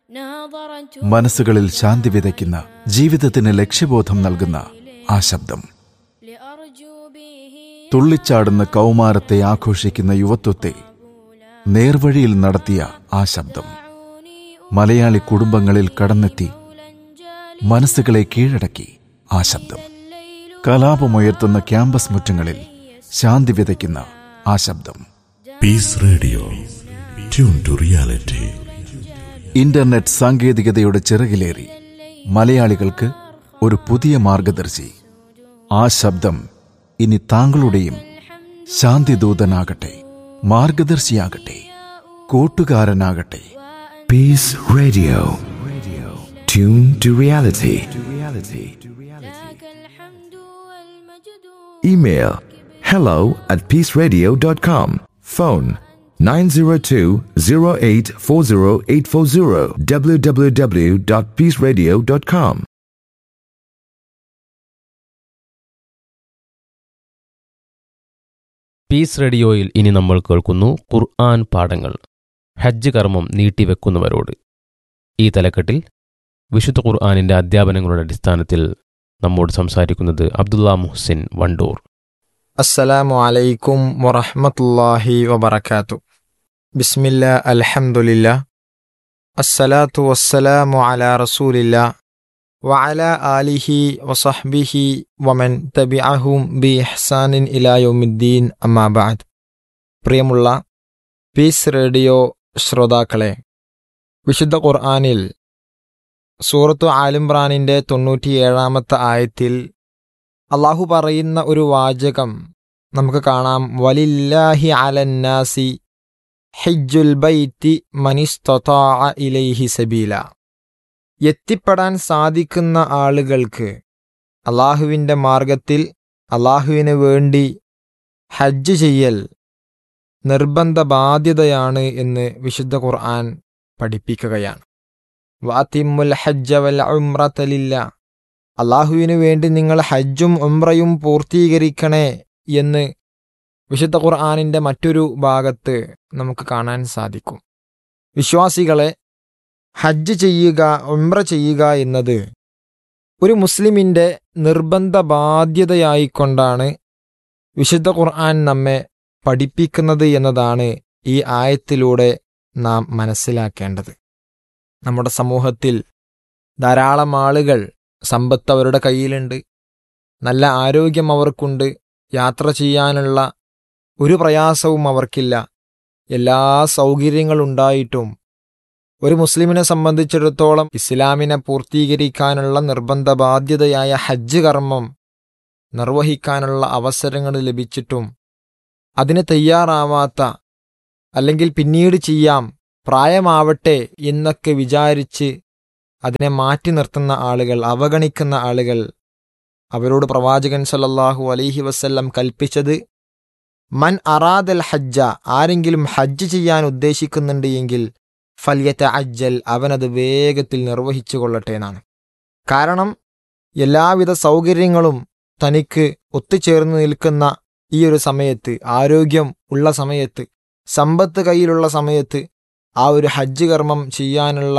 മനസ്സുകളിൽ ശാന്തി വിതയ്ക്കുന്ന ജീവിതത്തിന് ലക്ഷ്യബോധം നൽകുന്ന ആ ശബ്ദം തുള്ളിച്ചാടുന്ന കൗമാരത്തെ ആഘോഷിക്കുന്ന യുവത്വത്തെ നേർവഴിയിൽ നടത്തിയ ആ ശബ്ദം മലയാളി കുടുംബങ്ങളിൽ കടന്നെത്തി മനസ്സുകളെ കീഴടക്കി ആ ശബ്ദം കലാപമുയർത്തുന്ന ക്യാമ്പസ് മുറ്റങ്ങളിൽ ശാന്തി വിതയ്ക്കുന്ന ആ ശബ്ദം peace radio tune to reality internet സാങ്കേതികതയുടെ ചിറകിലേറി മലയാളികൾക്ക് ഒരു പുതിയ മാർഗദർശി ആ ശബ്ദം ഇനി താങ്കളുടെയും ശാന്തിദൂതനാകട്ടെ മാർഗദർശിയാകട്ടെ കൂട്ടുകാരനാകട്ടെ Peace Radio. Tune to reality. Email hello at peaceradio.com. Phone 902-0840840 www.peaceradio.com. Peace റേഡിയോയിൽ ഇനി നമ്മൾ കേൾക്കുന്നു ഖുർആൻ പാഠങ്ങൾ ഹജ്ജ് കർമ്മം നീട്ടിവെക്കുന്നവരോട് ഈ തലക്കെട്ടിൽ വിശുദ്ധ ഖുർആാനിൻ്റെ അധ്യാപനങ്ങളുടെ അടിസ്ഥാനത്തിൽ നമ്മോട് സംസാരിക്കുന്നത് അബ്ദുള്ള മുഹ്സിൻ വണ്ടൂർ അസ്സലാമു അലൈക്കും വറഹ്മത്തുള്ളാഹി വബറകാതു ബിസ്മില്ല അൽഹംദുലില്ല അസ്സലാത്തു വസ്സലാമു അലാ റസൂലില്ല വഅല ആലിഹി വസഹ്ബിഹി വമൻ തബിഅഹും ബി ഇഹ്സാനിൻ ഇലാ യൗമിദ്ദീൻ അമ്മാ ബഅദ് പ്രിയമുള്ള പീസ് റേഡിയോ ശ്രോതാക്കളെ വിശുദ്ധ ഖുർആനിൽ സൂറത്തു ആലിംറാനിൻ്റെ തൊണ്ണൂറ്റിയേഴാമത്തെ ആയത്തിൽ അള്ളാഹു പറയുന്ന ഒരു വാചകം നമുക്ക് കാണാം വലില്ലാഹി അലന്നാസി ഹിജ്ജുൽ ബൈത്തി മനിസ്തതാ ഇലൈഹി സബീല എത്തിപ്പെടാൻ സാധിക്കുന്ന ആളുകൾക്ക് അള്ളാഹുവിൻ്റെ മാർഗത്തിൽ അള്ളാഹുവിന് വേണ്ടി ഹജ്ജ് ചെയ്യൽ നിർബന്ധ ബാധ്യതയാണ് എന്ന് വിശുദ്ധ ഖുർആൻ പഠിപ്പിക്കുകയാണ് വാത്തിമുൽ ഹജ്ജ വൽ ഉംറത്തലില്ല അള്ളാഹുവിനു വേണ്ടി നിങ്ങൾ ഹജ്ജും ഉംറയും പൂർത്തീകരിക്കണേ എന്ന് വിശുദ്ധ ഖുർആാനിൻ്റെ മറ്റൊരു ഭാഗത്ത് നമുക്ക് കാണാൻ സാധിക്കും വിശ്വാസികളെ ഹജ്ജ് ചെയ്യുക ഉംറ ചെയ്യുക എന്നത് ഒരു മുസ്ലിമിൻ്റെ നിർബന്ധ ബാധ്യതയായിക്കൊണ്ടാണ് വിശുദ്ധ ഖുർആൻ നമ്മെ പഠിപ്പിക്കുന്നത് എന്നതാണ് ഈ ആയത്തിലൂടെ നാം മനസ്സിലാക്കേണ്ടത് നമ്മുടെ സമൂഹത്തിൽ ധാരാളം ആളുകൾ സമ്പത്ത് അവരുടെ കയ്യിലുണ്ട് നല്ല ആരോഗ്യം അവർക്കുണ്ട് യാത്ര ചെയ്യാനുള്ള ഒരു പ്രയാസവും അവർക്കില്ല എല്ലാ സൗകര്യങ്ങളുണ്ടായിട്ടും ഒരു മുസ്ലിമിനെ സംബന്ധിച്ചിടത്തോളം ഇസ്ലാമിനെ പൂർത്തീകരിക്കാനുള്ള നിർബന്ധ ബാധ്യതയായ ഹജ്ജ് കർമ്മം നിർവഹിക്കാനുള്ള അവസരങ്ങൾ ലഭിച്ചിട്ടും അതിന് തയ്യാറാവാത്ത അല്ലെങ്കിൽ പിന്നീട് ചെയ്യാം പ്രായമാവട്ടെ എന്നൊക്കെ വിചാരിച്ച് അതിനെ മാറ്റി നിർത്തുന്ന ആളുകൾ അവഗണിക്കുന്ന ആളുകൾ അവരോട് പ്രവാചകൻ സല്ലല്ലാഹു അലൈഹി വസല്ലം കൽപ്പിച്ചത് മൻ അറാദൽ ഹജ്ജ ആരെങ്കിലും ഹജ്ജ് ചെയ്യാൻ ഉദ്ദേശിക്കുന്നുണ്ട് എങ്കിൽ ഫല്യത്ത അജ്ജൽ അവനത് വേഗത്തിൽ നിർവഹിച്ചു കൊള്ളട്ടെ എന്നാണ് കാരണം എല്ലാവിധ സൗകര്യങ്ങളും തനിക്ക് ഒത്തുചേർന്ന് നിൽക്കുന്ന ഈ ഒരു സമയത്ത് ആരോഗ്യം ഉള്ള സമയത്ത് സമ്പത്ത് കയ്യിലുള്ള സമയത്ത് ആ ഒരു ഹജ്ജ് കർമ്മം ചെയ്യാനുള്ള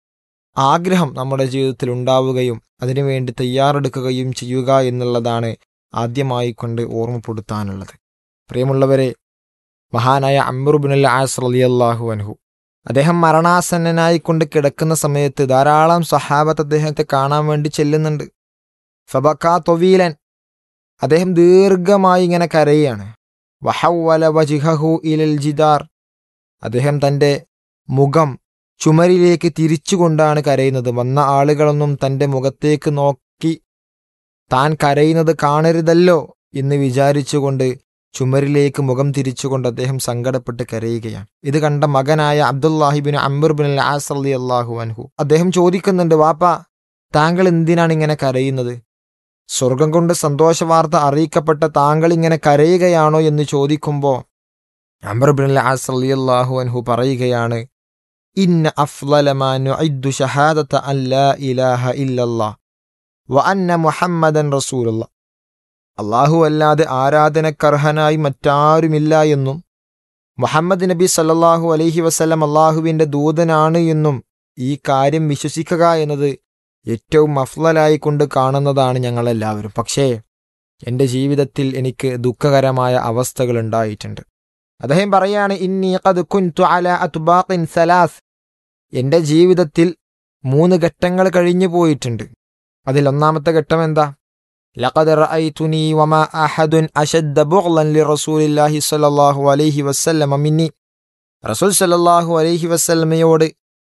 ആഗ്രഹം നമ്മുടെ ജീവിതത്തിൽ ഉണ്ടാവുകയും അതിനുവേണ്ടി തയ്യാറെടുക്കുകയും ചെയ്യുക എന്നുള്ളതാണ് ആദ്യമായി കൊണ്ട് ഓർമ്മപ്പെടുത്താനുള്ളത് പ്രിയമുള്ളവരെ മഹാനായ അമ്രുബിനുൽ ആസ് റളിയല്ലാഹു അൻഹു അദ്ദേഹം മരണാസന്നനായി കൊണ്ട് കിടക്കുന്ന സമയത്ത് ധാരാളം സഹാബത്ത് അദ്ദേഹത്തെ കാണാൻ വേണ്ടി ചെല്ലുന്നുണ്ട് ഫബക്കാ തൊവീലൻ അദ്ദേഹം ദീർഘമായി ഇങ്ങനെ കരയുകയാണ് വഹവല വജിഹു ഇലൽ ജിദാർ അദ്ദേഹം തൻ്റെ മുഖം ചുമരിലേക്ക് തിരിച്ചുകൊണ്ടാണ് കരയുന്നത് വന്ന ആളുകളൊന്നും തൻ്റെ മുഖത്തേക്ക് നോക്കി താൻ കരയുന്നത് കാണരുതല്ലോ എന്ന് വിചാരിച്ചുകൊണ്ട് ചുമരിലേക്ക് മുഖം തിരിച്ചുകൊണ്ട് അദ്ദേഹം സങ്കടപ്പെട്ട് കരയുകയാണ് ഇത് കണ്ട മകനായ അബ്ദുല്ലാഹിബിൻ അംബർ ബിൻ ആസ് അലി അള്ളാഹു അൻഹു അദ്ദേഹം ചോദിക്കുന്നുണ്ട് വാപ്പ താങ്കൾ എന്തിനാണ് ഇങ്ങനെ കരയുന്നത് സ്വർഗം കൊണ്ട് സന്തോഷവാർത്ത അറിയിക്കപ്പെട്ട താങ്കൾ ഇങ്ങനെ കരയുകയാണോ എന്ന് ചോദിക്കുമ്പോൾ അംബർ ബിൻ ആസ് അലി അള്ളാഹു അൻഹു പറയുകയാണ് ഇന്ന അഫ്ലലമാ നുഇദ്ദു ഷഹാദത അൻ ലാ ഇലാഹ ഇല്ലല്ലാഹ് വ അന്ന മുഹമ്മദൻ റസൂലുള്ള അള്ളാഹു അല്ലാതെ ആരാധനക്കർഹനായി മറ്റാരുമില്ല എന്നും മുഹമ്മദ് നബി സല്ലല്ലാഹു അലൈഹി വസല്ലം അള്ളാഹുവിൻ്റെ ദൂതനാണ് എന്നും ഈ കാര്യം വിശ്വസിക്കുക എന്നത് ഏറ്റവും അഫ്ലലായി കൊണ്ട് കാണുന്നതാണ് ഞങ്ങളെല്ലാവരും പക്ഷേ എൻ്റെ ജീവിതത്തിൽ എനിക്ക് ദുഃഖകരമായ അവസ്ഥകൾ ഉണ്ടായിട്ടുണ്ട് അദ്ദേഹം പറയാണ് ഇന്നി ഖദ് കുൻതു അല അത്ബാഖിൻ സലാസ് എൻ്റെ ജീവിതത്തിൽ മൂന്ന് ഘട്ടങ്ങൾ കഴിഞ്ഞു പോയിട്ടുണ്ട് അതിൽ ഒന്നാമത്തെ ഘട്ടം എന്താ لقد رأيتني وما أحد أشد بغضا لرسول الله صلى الله عليه وسلم مني റസൂൽ സല്ലല്ലാഹു അലൈഹി വസല്ലമയോട്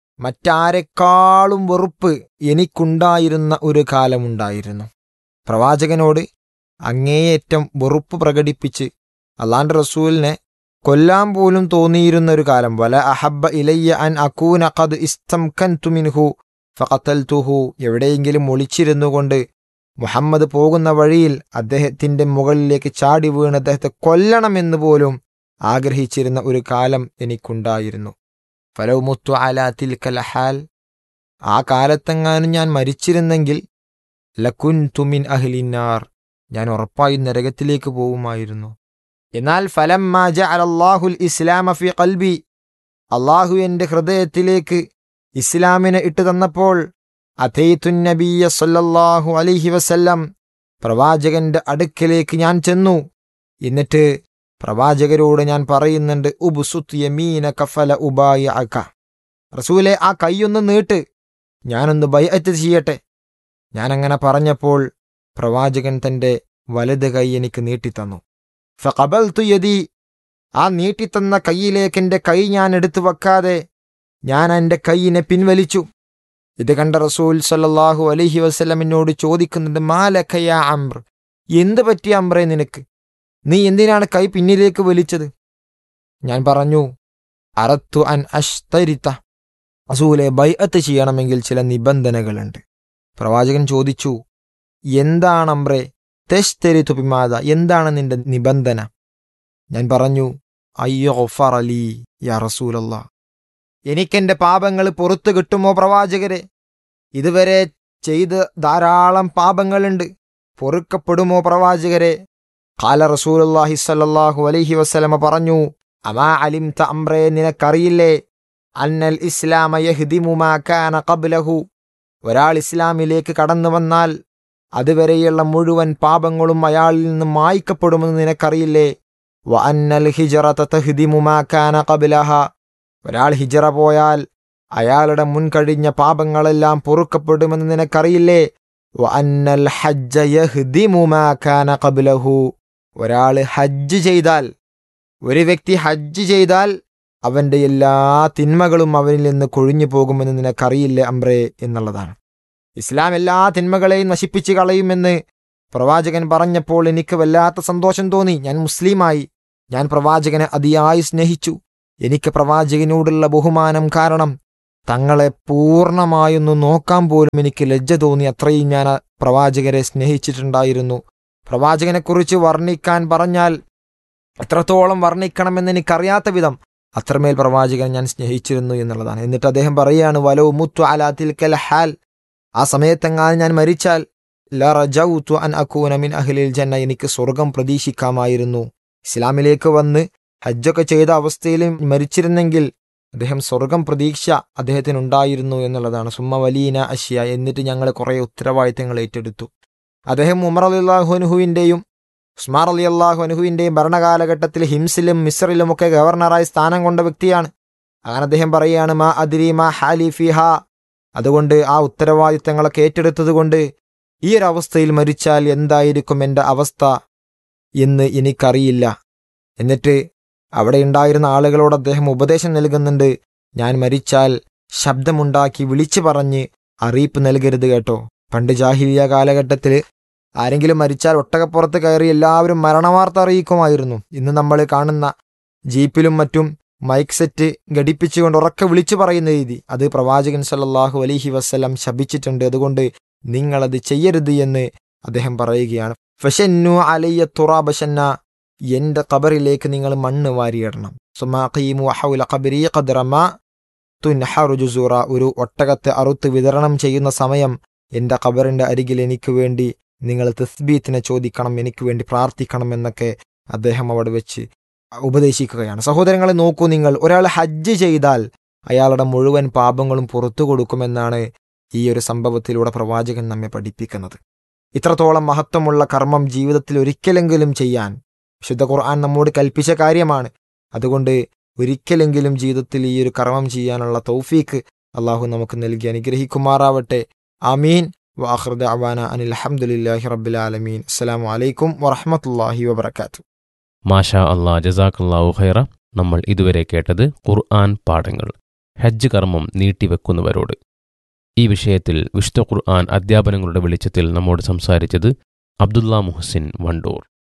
മറ്റാരെക്കാളും വെറുപ്പ് എനിക്കുണ്ടായിരുന്ന ഒരു കാലമുണ്ടായിരുന്നു പ്രവാചകനോട് അങ്ങേയറ്റം വെറുപ്പ് പ്രകടിപ്പിച്ച് അള്ളാന്റെ റസൂലിനെ കൊല്ലാൻ പോലും തോന്നിയിരുന്ന ഒരു കാലം വല അഹബ്ബ ഇലയ്യ അൻ അക്കൂന ഖദ് ഇസ്തംകൻതു മിൻഹു ഫഖത്തൽതുഹു എവിടെയെങ്കിലും ഒളിച്ചിരുന്നു കൊണ്ട് മുഹമ്മദ് പോകുന്ന വഴിയിൽ അദ്ദേഹത്തിന്റെ മുകളിലേക്ക് ചാടി വീണ് അദ്ദേഹത്തെ കൊല്ലണമെന്ന് പോലും ആഗ്രഹിച്ചിരുന്ന ഒരു കാലം എനിക്കുണ്ടായിരുന്നു ഫലവുമുത്തു അലാത്തിൽ കലഹാൽ ആ കാലത്തെങ്ങാനും ഞാൻ മരിച്ചിരുന്നെങ്കിൽ ലക്കുൻ തുമിൻ അഹ്ലിന്നാർ ഞാൻ ഉറപ്പായും നരകത്തിലേക്ക് പോവുമായിരുന്നു എന്നാൽ ഫലം മാജ അലല്ലാഹുൽ ഇസ്ലാമ ഫി കൽബി അള്ളാഹു എൻ്റെ ഹൃദയത്തിലേക്ക് ഇസ്ലാമിനെ ഇട്ടു തന്നപ്പോൾ അഥൈത്തുൻ നബിയ സല്ലല്ലാഹു അലൈഹി വസല്ലം പ്രവാചകന്റെ അടുക്കലേക്ക് ഞാൻ ചെന്നു എന്നിട്ട് പ്രവാചകരോട് ഞാൻ പറയുന്നുണ്ട് ഉബുസുത്ത് യമീന കഫല ഉബായ അക്ക റസൂലെ ആ കൈയൊന്ന് നീട്ട് ഞാനൊന്ന് ബൈഅത്ത് ചെയ്യട്ടെ ഞാനങ്ങനെ പറഞ്ഞപ്പോൾ പ്രവാചകൻ തന്റെ വലത് കൈ എനിക്ക് നീട്ടിത്തന്നു ഫഖബൽതു യദി ആ നീട്ടിത്തന്ന കൈയിലേക്ക് എൻ്റെ കൈ ഞാൻ എടുത്തു വെക്കാതെ ഞാൻ എൻ്റെ കൈയിനെ പിൻവലിച്ചു ഇത് കണ്ട റസൂൽ സല്ലല്ലാഹു അലൈഹി വസല്ലമിനോട് ചോദിക്കുന്നുണ്ട് മാലക്കയ അംർ എന്ത് പറ്റി അംറേ നിനക്ക് നീ എന്തിനാണ് കൈ പിന്നിലേക്ക് വലിച്ചത് ഞാൻ പറഞ്ഞു അറത്തു അൻ അഷ്തരിത്ത റസൂലെ ബൈഅത്ത് ചെയ്യണമെങ്കിൽ ചില നിബന്ധനകളുണ്ട് പ്രവാചകൻ ചോദിച്ചു എന്താണ് അംറേ തെഷ്തരി തുപിമാത എന്താണ് നിന്റെ നിബന്ധന ഞാൻ പറഞ്ഞു അയ്യോ ഒഫറലി യാ റസൂലല്ലാ എനിക്കെന്റെ പാപങ്ങൾ പുറത്തു കിട്ടുമോ പ്രവാചകരെ ഇതുവരെ ചെയ്ത് ധാരാളം പാപങ്ങളുണ്ട് പൊറുക്കപ്പെടുമോ പ്രവാചകരെ കാല റസൂലുള്ളാഹി സ്വല്ലല്ലാഹു അലൈഹി വസല്ലമ പറഞ്ഞു അമാ അലിംത അംറേ നിനക്കറിയില്ലേ അന്നൽ ഇസ്ലാമ യഹ്ദിമു മാ കാന ഖബ്ലഹു ഒരാൾ ഇസ്ലാമിലേക്ക് കടന്നു വന്നാൽ അതുവരെയുള്ള മുഴുവൻ പാപങ്ങളും അയാളിൽ നിന്ന് മായ്ക്കപ്പെടുമെന്ന് നിനക്കറിയില്ലേ വ അന്നൽ ഹിജറത തഹ്ദിമു മാ കാന ഖബ്ലഹ ഒരാൾ ഹിജറ പോയാൽ അയാളുടെ മുൻകഴിഞ്ഞ പാപങ്ങളെല്ലാം പൊറുക്കപ്പെടുമെന്ന് നിനക്കറിയില്ലേ വ അന്നൽ ഹജ്ജ യഹ്ദിമു മാ കാന ഖബ്ലഹു ഒരാൾ ഹജ്ജ് ചെയ്താൽ ഒരു വ്യക്തി ഹജ്ജ് ചെയ്താൽ അവന്റെ എല്ലാ തിന്മകളും അവനിൽ നിന്ന് കൊഴിഞ്ഞു പോകുമെന്ന് നിനക്കറിയില്ലേ അംബ്രേ എന്നുള്ളതാണ് ഇസ്ലാം എല്ലാ തിന്മകളെയും നശിപ്പിച്ചു കളയുമെന്ന് പ്രവാചകൻ പറഞ്ഞപ്പോൾ എനിക്ക് വല്ലാത്ത സന്തോഷം തോന്നി ഞാൻ മുസ്ലിമായി ഞാൻ പ്രവാചകനെ അതിയായി സ്നേഹിച്ചു എനിക്ക് പ്രവാചകനോടുള്ള ബഹുമാനം കാരണം തങ്ങളെ പൂർണ്ണമായൊന്ന് നോക്കാൻ പോലും എനിക്ക് ലജ്ജ തോന്നി അത്രയും ഞാൻ ആ പ്രവാചകരെ സ്നേഹിച്ചിട്ടുണ്ടായിരുന്നു പ്രവാചകനെക്കുറിച്ച് വർണ്ണിക്കാൻ പറഞ്ഞാൽ എത്രത്തോളം വർണ്ണിക്കണമെന്ന് എനിക്കറിയാത്ത വിധം അത്രമേൽ പ്രവാചകൻ ഞാൻ സ്നേഹിച്ചിരുന്നു എന്നുള്ളതാണ് എന്നിട്ട് അദ്ദേഹം പറയുകയാണ് വലോ മുത്തു അലാത്തിൽ കൽ ഹാൽ ആ സമയത്തെങ്ങാനും ഞാൻ മരിച്ചാൽ ലറജൗത്തു അൻ അക്കൂന മിൻ അഹ്ലിൽ ജന്ന എനിക്ക് സ്വർഗം പ്രതീക്ഷിക്കാമായിരുന്നു ഇസ്ലാമിലേക്ക് വന്ന് ഹജ്ജൊക്കെ ചെയ്ത അവസ്ഥയിൽ മരിച്ചിരുന്നെങ്കിൽ അദ്ദേഹം സ്വർഗം പ്രതീക്ഷ അദ്ദേഹത്തിനുണ്ടായിരുന്നു എന്നുള്ളതാണ് സുമ്മ വലീന അഷ്യ എന്നിട്ട് ഞങ്ങൾ കുറേ ഉത്തരവാദിത്തങ്ങൾ ഏറ്റെടുത്തു അദ്ദേഹം ഉമർ അലി അള്ളാഹുനുഹുവിൻ്റെയും ഉസ്മാർ അലി അള്ളാഹു അനുഹുവിൻ്റെയും ഭരണകാലഘട്ടത്തിൽ ഹിംസിലും മിസ്റിലുമൊക്കെ ഗവർണറായി സ്ഥാനം കൊണ്ട വ്യക്തിയാണ് അങ്ങനെ അദ്ദേഹം പറയുകയാണ് മാ അദ്രി മാ ഹാലി ഫിഹ അതുകൊണ്ട് ആ ഉത്തരവാദിത്തങ്ങളൊക്കെ ഏറ്റെടുത്തതുകൊണ്ട് ഈ ഒരു അവസ്ഥയിൽ മരിച്ചാൽ എന്തായിരിക്കും എൻ്റെ അവസ്ഥ എന്ന് എനിക്കറിയില്ല എന്നിട്ട് അവിടെ ഉണ്ടായിരുന്ന ആളുകളോട് അദ്ദേഹം ഉപദേശം നൽകുന്നുണ്ട് ഞാൻ മരിച്ചാൽ ശബ്ദമുണ്ടാക്കി വിളിച്ചു പറഞ്ഞ് അറിയിപ്പ് നൽകരുത് കേട്ടോ പണ്ട് ജാഹിലിയ കാലഘട്ടത്തിൽ ആരെങ്കിലും മരിച്ചാൽ ഒട്ടകപ്പുറത്ത് കയറി എല്ലാവരും മരണവാർത്ത അറിയിക്കുമായിരുന്നു ഇന്ന് നമ്മൾ കാണുന്ന ജീപ്പിലും മറ്റും മൈക്ക് സെറ്റ് ഘടിപ്പിച്ചുകൊണ്ട് ഉറക്കെ വിളിച്ചു പറയുന്ന രീതി അത് പ്രവാചകൻ സല്ലല്ലാഹു അലൈഹി വസ്ലം ശപിച്ചിട്ടുണ്ട് അതുകൊണ്ട് നിങ്ങളത് ചെയ്യരുത് എന്ന് അദ്ദേഹം പറയുകയാണ് ഫഷന്നു അലയ്യ തുറാബഷന്ന എന്റെ ഖബറിലേക്ക് നിങ്ങൾ മണ്ണ് വാരിയിടണം സുമാഖീമു ഹൗല ഖബരി ഖദ്റമ തുൻഹറു ജുസൂറ ഒരു ഒട്ടകത്തെ അറുത്ത് വിതരണം ചെയ്യുന്ന സമയം എന്റെ ഖബറിന്റെ അരികിൽ എനിക്ക് വേണ്ടി നിങ്ങൾ തസ്ബീത്തിനെ ചോദിക്കണം എനിക്ക് വേണ്ടി പ്രാർത്ഥിക്കണം എന്നൊക്കെ അദ്ദേഹം അവിടെ വെച്ച് ഉപദേശിക്കുകയാണ് സഹോദരങ്ങളെ നോക്കൂ നിങ്ങൾ ഒരാൾ ഹജ്ജ് ചെയ്താൽ അയാളുടെ മുഴുവൻ പാപങ്ങളും പുറത്തു കൊടുക്കുമെന്നാണ് ഈ ഒരു സംഭവത്തിലൂടെ പ്രവാചകൻ നമ്മെ പഠിപ്പിക്കുന്നത് ഇത്രത്തോളം മഹത്വമുള്ള കർമ്മം ജീവിതത്തിൽ ഒരിക്കലെങ്കിലും ചെയ്യാൻ ശുദ്ധ ഖുർആൻ നമ്മോട് കൽപ്പിച്ച കാര്യമാണ് അതുകൊണ്ട് ഒരിക്കലെങ്കിലും ജീവിതത്തിൽ ഈ ഒരു കർമ്മം ചെയ്യാനുള്ള തൗഫീക്ക് അള്ളാഹു നമുക്ക് നൽകി അനുഗ്രഹിക്കുമാറാവട്ടെ ആമീൻ വാഹൃദ അവാന അനിൽ അഹമ്മദില്ലാഹി റബ്ബിൽ ആലമീൻ അസ്സാം വലൈക്കും വറഹമത്തല്ലാഹി വബർക്കാത്തു മാഷാ അള്ളാ ജസാഖല്ലാഹു ഖൈറ നമ്മൾ ഇതുവരെ കേട്ടത് ഖുർആൻ പാഠങ്ങൾ ഹജ്ജ് കർമ്മം നീട്ടിവെക്കുന്നവരോട് ഈ വിഷയത്തിൽ വിശുദ്ധ ഖുർആൻ അധ്യാപനങ്ങളുടെ വെളിച്ചത്തിൽ നമ്മോട് സംസാരിച്ചത് അബ്ദുള്ള മുഹസിൻ വണ്ടൂർ